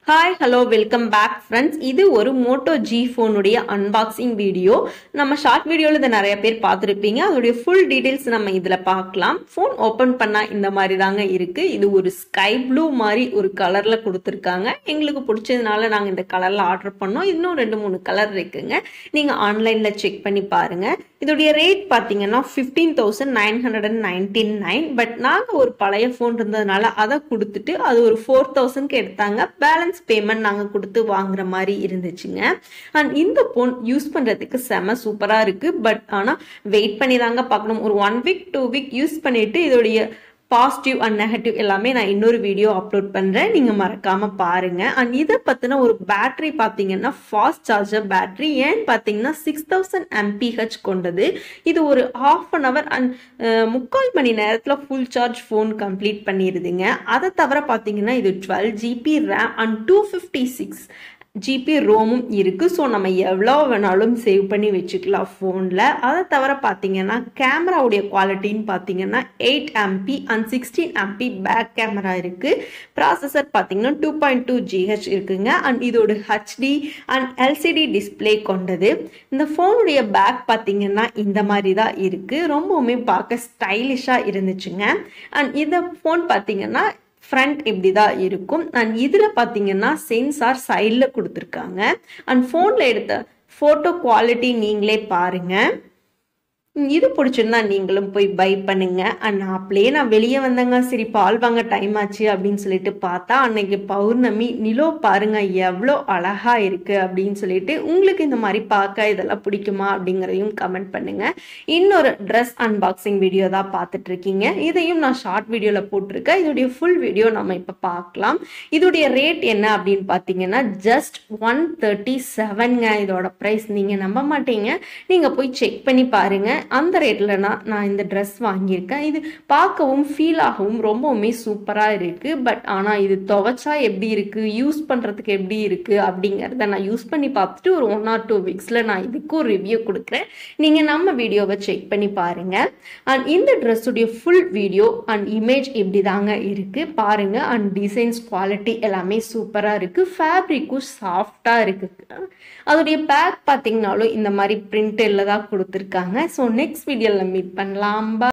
hi hello welcome back friends இது ஒரு Moto G ஃபோனுடைய அன்பாக்சிங் வீடியோ நம்ம ஷார்ட் வீடியோவில் இதை நிறைய பேர் பார்த்துருப்பீங்க அதோடைய ஃபுல் டீட்டெயில்ஸ் நம்ம இதில் பார்க்கலாம் ஃபோன் ஓப்பன் பண்ணால் இந்த மாதிரி தாங்க இருக்குது இது ஒரு ஸ்கை ப்ளூ மாதிரி ஒரு கலரில் கொடுத்துருக்காங்க எங்களுக்கு பிடிச்சதுனால நாங்கள் இந்த கலரில் ஆர்டர் பண்ணோம் இன்னும் ரெண்டு மூணு கலர் இருக்குங்க நீங்கள் ஆன்லைனில் செக் பண்ணி பாருங்கள் இதோடைய ரேட் பார்த்தீங்கன்னா fifteen thousand nine hundred and nineteen nine but நாங்கள் ஒரு பழைய ஃபோன் இருந்ததுனால அதை கொடுத்துட்டு அது ஒரு ஃபோர் தௌசண்ட்க்கு எடுத்தாங்க பேலன்ஸ் பேமெண்ட் நாங்கள் கொடுத்து வாங்குற மாதிரி இருந்துச்சுங்க அண்ட் இந்த ஃபோன் யூஸ் பண்ணுறதுக்கு செம சூப்பராக இருக்குது பட் ஆனால் வெயிட் பண்ணி தாங்க பார்க்கணும் ஒரு one week two week use பண்ணிட்டு இதோடைய பாசிட்டிவ் அண்ட் நெகட்டிவ் எல்லாமே நான் இன்னொரு வீடியோ அப்லோட் பண்ணுறேன் நீங்கள் மறக்காமல் பாருங்கள் அண்ட் இதை பற்றின ஒரு பேட்ரி பார்த்தீங்கன்னா ஃபாஸ்ட் சார்ஜர் பேட்ரி ஏன்னு பார்த்தீங்கன்னா சிக்ஸ் தௌசண்ட் எம்பிஹெச் கொண்டது இது ஒரு ஹாஃப் அன் ஹவர் அண்ட் முக்கால் மணி நேரத்தில் ஃபுல் சார்ஜ் ஃபோன் கம்ப்ளீட் பண்ணிடுதுங்க அதை தவிர பார்த்தீங்கன்னா இது twelve GB RAM and two fifty six GB ரோமும் இருக்குது ஸோ நம்ம எவ்வளோ வேணாலும் சேவ் பண்ணி வச்சுக்கலாம் ஃபோனில் அதை தவிர பார்த்தீங்கன்னா கேமராவுடைய குவாலிட்டின்னு பார்த்தீங்கன்னா eight MP and sixteen MP back camera இருக்குது ப்ராசஸர் பார்த்தீங்கன்னா டூ பாயிண்ட் டூ ஜிஹெச் இருக்குங்க அண்ட் இதோட ஹச்டி அண்ட் எல்சிடி டிஸ்பிளே கொண்டது இந்த ஃபோனுடைய பேக் பார்த்தீங்கன்னா இந்த மாதிரி தான் இருக்குது ரொம்பவுமே பார்க்க ஸ்டைலிஷாக இருந்துச்சுங்க அண்ட் இந்த ஃபோன் பார்த்தீங்கன்னா ஃப்ரண்ட் இப்படி தான் இருக்கும் அண்ட் இதில் பார்த்தீங்கன்னா சென்சார் சைடில் கொடுத்துருக்காங்க அண்ட் ஃபோனில் எடுத்த ஃபோட்டோ குவாலிட்டி நீங்களே பாருங்கள் இது பிடிச்சிருந்தா நீங்களும் போய் பை பண்ணுங்க அண்ட் அப்படியே நான் வெளியே வந்தேங்க சரி பால் வாங்க டைம் ஆச்சு அப்படின்னு சொல்லிட்டு பார்த்தா அன்னைக்கு பௌர்ணமி நிலோ பாருங்க எவ்வளோ அழகா இருக்கு அப்படின்னு சொல்லிட்டு உங்களுக்கு இந்த மாதிரி பார்க்க இதெல்லாம் பிடிக்குமா அப்படிங்கிறதையும் கமெண்ட் பண்ணுங்க இன்னொரு ட்ரெஸ் அன்பாக்சிங் வீடியோ தான் பார்த்துட்டு இருக்கீங்க இதையும் நான் ஷார்ட் வீடியோவில் போட்டிருக்கேன் இதோடைய ஃபுல் வீடியோ நம்ம இப்போ பார்க்கலாம் இதோடைய ரேட் என்ன அப்படின்னு பார்த்தீங்கன்னா ஜஸ்ட் ஒன் தேர்ட்டி செவன்ங்க இதோட ப்ரைஸ் நீங்கள் நம்ப மாட்டீங்க நீங்கள் போய் செக் பண்ணி பாருங்க அந்த ரேட்டில் நான் நான் இந்த ட்ரெஸ் வாங்கியிருக்கேன் இது பார்க்கவும் ஃபீல் ஆகவும் ரொம்பவுமே சூப்பராக இருக்குது பட் ஆனால் இது துவைச்சா எப்படி இருக்குது யூஸ் பண்ணுறதுக்கு எப்படி இருக்குது அப்படிங்கிறத நான் யூஸ் பண்ணி பார்த்துட்டு ஒரு ஒன் ஆர் டூ வீக்ஸில் நான் இதுக்கும் ரிவ்யூ கொடுக்குறேன் நீங்கள் நம்ம வீடியோவை செக் பண்ணி பாருங்கள் அண்ட் இந்த ட்ரெஸ்ஸுடைய ஃபுல் வீடியோ அண்ட் இமேஜ் இப்படி தாங்க இருக்குது பாருங்கள் அண்ட் டிசைன்ஸ் குவாலிட்டி எல்லாமே சூப்பராக இருக்குது ஃபேப்ரிக்கும் சாஃப்டாக இருக்குது அதோடைய பேக் பார்த்தீங்கனாலும் இந்த மாதிரி பிரிண்டில் தான் கொடுத்துருக்காங்க ஸோ நெக்ஸ்ட் வீடியோவில் மீட் பண்ணலாம்